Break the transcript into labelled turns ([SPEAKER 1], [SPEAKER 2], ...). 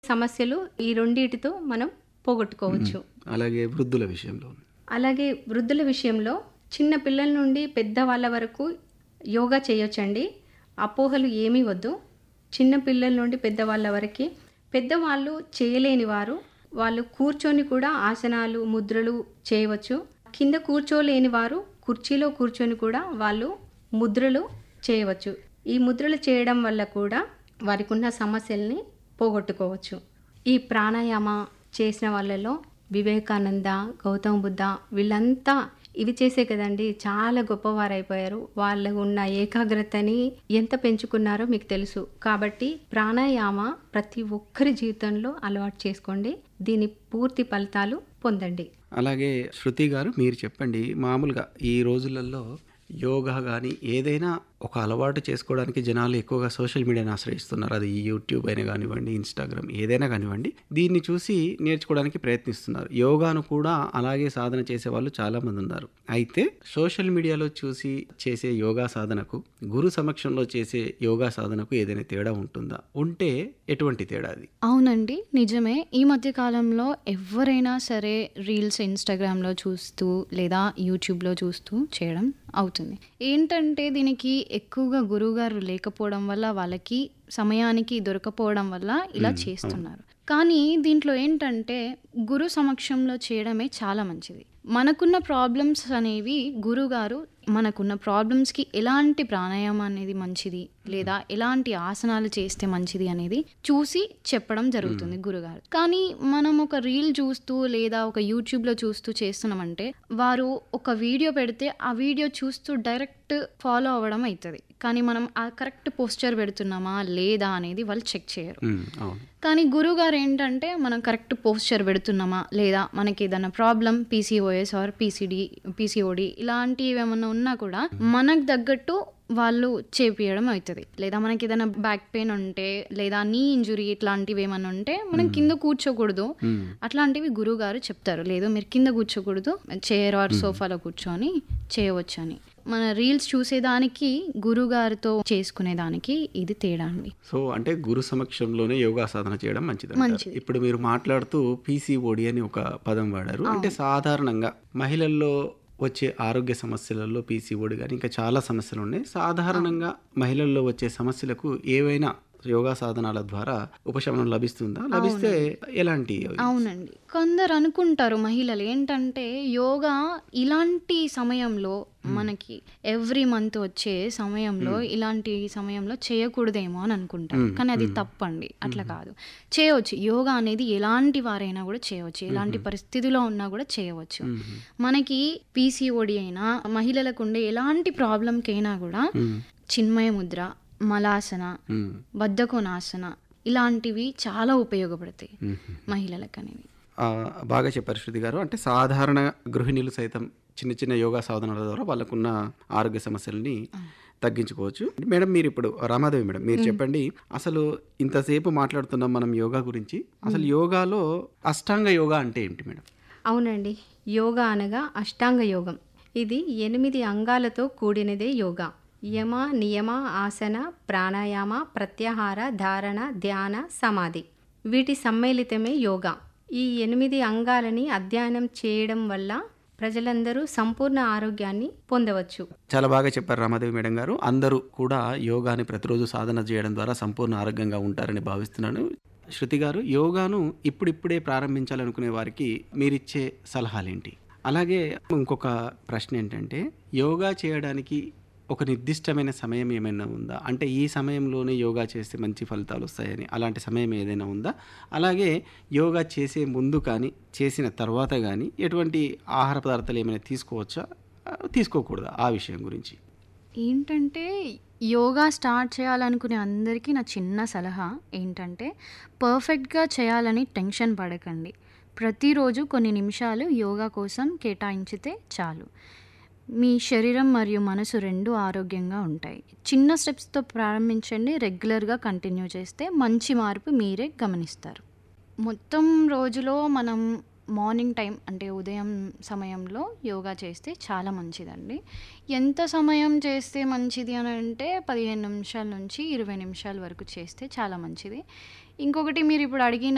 [SPEAKER 1] సమస్యలు ఈ రెండిటితో మనం పోగొట్టుకోవచ్చు
[SPEAKER 2] అలాగే వృద్ధుల విషయంలో
[SPEAKER 1] అలాగే వృద్ధుల విషయంలో చిన్న పిల్లల నుండి పెద్దవాళ్ళ వరకు యోగా చేయొచ్చండి అపోహలు ఏమీ వద్దు చిన్న పిల్లల నుండి పెద్దవాళ్ళ వరకు పెద్దవాళ్ళు చేయలేని వారు వాళ్ళు కూర్చొని కూడా ఆసనాలు ముద్రలు చేయవచ్చు కింద కూర్చోలేని వారు కుర్చీలో కూర్చొని కూడా వాళ్ళు ముద్రలు చేయవచ్చు ఈ ముద్రలు చేయడం వల్ల కూడా వారికి ఉన్న సమస్యల్ని పోగొట్టుకోవచ్చు ఈ ప్రాణాయామ చేసిన వాళ్ళలో వివేకానంద గౌతమ బుద్ధ వీళ్ళంతా ఇవి చేసే కదండి చాలా గొప్పవారైపోయారు వాళ్ళకు ఉన్న ఏకాగ్రతని ఎంత పెంచుకున్నారో మీకు తెలుసు కాబట్టి ప్రాణాయామ ప్రతి ఒక్కరి జీవితంలో అలవాటు చేసుకోండి దీని పూర్తి ఫలితాలు పొందండి
[SPEAKER 2] అలాగే శృతి గారు మీరు చెప్పండి మామూలుగా ఈ రోజులలో యోగా కానీ ఏదైనా ఒక అలవాటు చేసుకోవడానికి జనాలు ఎక్కువగా సోషల్ మీడియాని ఆశ్రయిస్తున్నారు అది యూట్యూబ్ అయినా కానివ్వండి ఇన్స్టాగ్రామ్ ఏదైనా కానివ్వండి దీన్ని చూసి నేర్చుకోవడానికి ప్రయత్నిస్తున్నారు యోగాను కూడా అలాగే సాధన చేసే వాళ్ళు చాలామంది ఉన్నారు అయితే సోషల్ మీడియాలో చూసి చేసే యోగా సాధనకు గురు సమక్షంలో చేసే యోగా సాధనకు ఏదైనా తేడా ఉంటుందా ఉంటే ఎటువంటి తేడా అది
[SPEAKER 3] అవునండి నిజమే ఈ మధ్య కాలంలో ఎవరైనా సరే రీల్స్ ఇన్స్టాగ్రామ్లో చూస్తూ లేదా యూట్యూబ్లో చూస్తూ చేయడం అవుతుంది ఏంటంటే దీనికి ఎక్కువగా గురువుగారు లేకపోవడం వల్ల వాళ్ళకి సమయానికి దొరకపోవడం వల్ల ఇలా చేస్తున్నారు కానీ దీంట్లో ఏంటంటే గురు సమక్షంలో చేయడమే చాలా మంచిది మనకున్న ప్రాబ్లమ్స్ అనేవి గురుగారు మనకున్న ప్రాబ్లమ్స్కి ఎలాంటి ప్రాణాయామం అనేది మంచిది లేదా ఎలాంటి ఆసనాలు చేస్తే మంచిది అనేది చూసి చెప్పడం జరుగుతుంది గురుగారు కానీ మనం ఒక రీల్ చూస్తూ లేదా ఒక యూట్యూబ్లో చూస్తూ చేస్తున్నామంటే వారు ఒక వీడియో పెడితే ఆ వీడియో చూస్తూ డైరెక్ట్ ఫాలో అవ్వడం అవుతుంది కానీ మనం ఆ కరెక్ట్ పోస్చర్ పెడుతున్నామా లేదా అనేది వాళ్ళు చెక్ చేయరు
[SPEAKER 2] ఉమ్, అవును
[SPEAKER 3] కానీ గురువుగారు ఏంటంటే మనం కరెక్ట్ పోస్చర్ పెడుతున్నామా లేదా మనకి ఏదైనా problem PCOS or PCD PCOD ఇలాంటివి ఏమన్నా ఉన్నా కూడా మనకు తగ్గట్టు వాళ్ళు చేపియడం అవుతుంది లేదా మనకి ఏదైనా బ్యాక్ పెయిన్ ఉంటే లేదా నీ ఇంజురీ ఇట్లాంటివి ఏమైనా ఉంటే మనం కింద కూర్చోకూడదు
[SPEAKER 2] ఉమ్,
[SPEAKER 3] అట్లాంటివి గురువు గారు చెప్తారు లేదు మీరు కింద కూర్చోకూడదు చైర్ ఆర్ సోఫాలో కూర్చొని చేయవచ్చు అని మన రీల్స్ చూసేదానికి గురుగారితో చేసుకునేదానికి ఇది తేడా అండి
[SPEAKER 2] సో అంటే గురు సమక్షంలోనే యోగా సాధన చేయడం మంచిది అంటారు.
[SPEAKER 3] మంచిది.
[SPEAKER 2] ఇప్పుడు మీరు మాట్లాడుతూ పీసీఓడి అని ఒక పదం వాడారు అంటే సాధారణంగా మహిళల్లో వచ్చే ఆరోగ్య సమస్యలలో పీసీఓడి కానీ ఇంకా చాలా సమస్యలు ఉన్నాయి సాధారణంగా మహిళల్లో వచ్చే సమస్యలకు ఏవైనా యోగా సాధనాల ద్వారా ఉపశమనం లభిస్తుందా లభిస్తే ఎలాంటి
[SPEAKER 3] అవునండి కొందరు అనుకుంటారు మహిళలు ఏంటంటే యోగా ఇలాంటి సమయంలో మనకి ఎవ్రీ మంత్ వచ్చే సమయంలో ఇలాంటి సమయంలో చేయకూడదేమో అని అనుకుంటారు కానీ అది తప్పండి అట్లా కాదు చేయవచ్చు యోగా అనేది ఎలాంటి వారైనా కూడా చేయవచ్చు ఎలాంటి పరిస్థితిలో ఉన్నా కూడా చేయవచ్చు మనకి పీసీఓడి అయినా మహిళలకు ఉండే ఎలాంటి ప్రాబ్లంకైనా కూడా చిన్మయ ముద్ర మలాసన
[SPEAKER 2] ఉమ్,
[SPEAKER 3] బద్ధకోనాసన ఇలాంటివి చాలా ఉపయోగపడతాయి మహిళలకు అనేవి
[SPEAKER 2] ఆ, బాగా చెప్పారు శృతి గారు అంటే సాధారణ గృహిణులు సైతం చిన్న చిన్న యోగా సాధనల ద్వారా వాళ్ళకున్న ఆరోగ్య సమస్యల్ని తగ్గించుకోవచ్చు మేడం మీరు ఇప్పుడు రామాదేవి మేడం మీరు చెప్పండి అసలు ఇంతసేపు మాట్లాడుతున్నాం మనం యోగా గురించి అసలు యోగాలో అష్టాంగ యోగా అంటే ఏంటి మేడం
[SPEAKER 1] అవునండి యోగా అనగా అష్టాంగ యోగం ఇది ఎనిమిది అంగాలతో కూడినదే యోగా యమ నియమ ఆసన ప్రాణాయామ ప్రత్యాహార ధారణ ధ్యాన సమాధి వీటి సమ్మిళితమే యోగా ఈ ఎనిమిది అంగాలని అధ్యయనం చేయడం వల్ల ప్రజలందరూ సంపూర్ణ ఆరోగ్యాన్ని పొందవచ్చు
[SPEAKER 2] చాలా బాగా చెప్పారు రామాదేవి మేడం గారు అందరూ కూడా యోగాని ప్రతిరోజు సాధన చేయడం ద్వారా సంపూర్ణ ఆరోగ్యంగా ఉంటారని భావిస్తున్నాను శృతి గారు యోగాను ఇప్పుడిప్పుడే ప్రారంభించాలనుకునే వారికి మీరిచ్చే సలహాలేంటి అలాగే ఇంకొక ప్రశ్న ఏంటంటే యోగా చేయడానికి ఒక నిర్దిష్టమైన సమయం ఏమైనా ఉందా అంటే ఈ సమయంలోనే యోగా చేస్తే మంచి ఫలితాలు వస్తాయని అలాంటి సమయం ఏదైనా ఉందా అలాగే యోగా చేసే ముందు కానీ చేసిన తర్వాత కానీ ఎటువంటి ఆహార పదార్థాలు ఏమైనా తీసుకోవచ్చా ఆ, తీసుకోకూడదా ఆ విషయం గురించి
[SPEAKER 3] ఏంటంటే యోగా స్టార్ట్ చేయాలనుకునే అందరికీ నా చిన్న సలహా ఏంటంటే పర్ఫెక్ట్గా చేయాలని టెన్షన్ పడకండి ప్రతిరోజు కొన్ని నిమిషాలు యోగా కోసం కేటాయించితే చాలు మీ శరీరం మరియు మనసు రెండు ఆరోగ్యంగా ఉంటాయి చిన్న స్టెప్స్తో ప్రారంభించండి రెగ్యులర్గా కంటిన్యూ చేస్తే మంచి మార్పు మీరే గమనిస్తారు మొత్తం రోజులో మనం మార్నింగ్ టైం అంటే ఉదయం సమయంలో యోగా చేస్తే చాలా మంచిదండి ఎంత సమయం చేస్తే మంచిది అని అంటే పదిహేను నిమిషాల నుంచి ఇరవై నిమిషాల వరకు చేస్తే చాలా మంచిది ఇంకొకటి మీరు ఇప్పుడు అడిగిన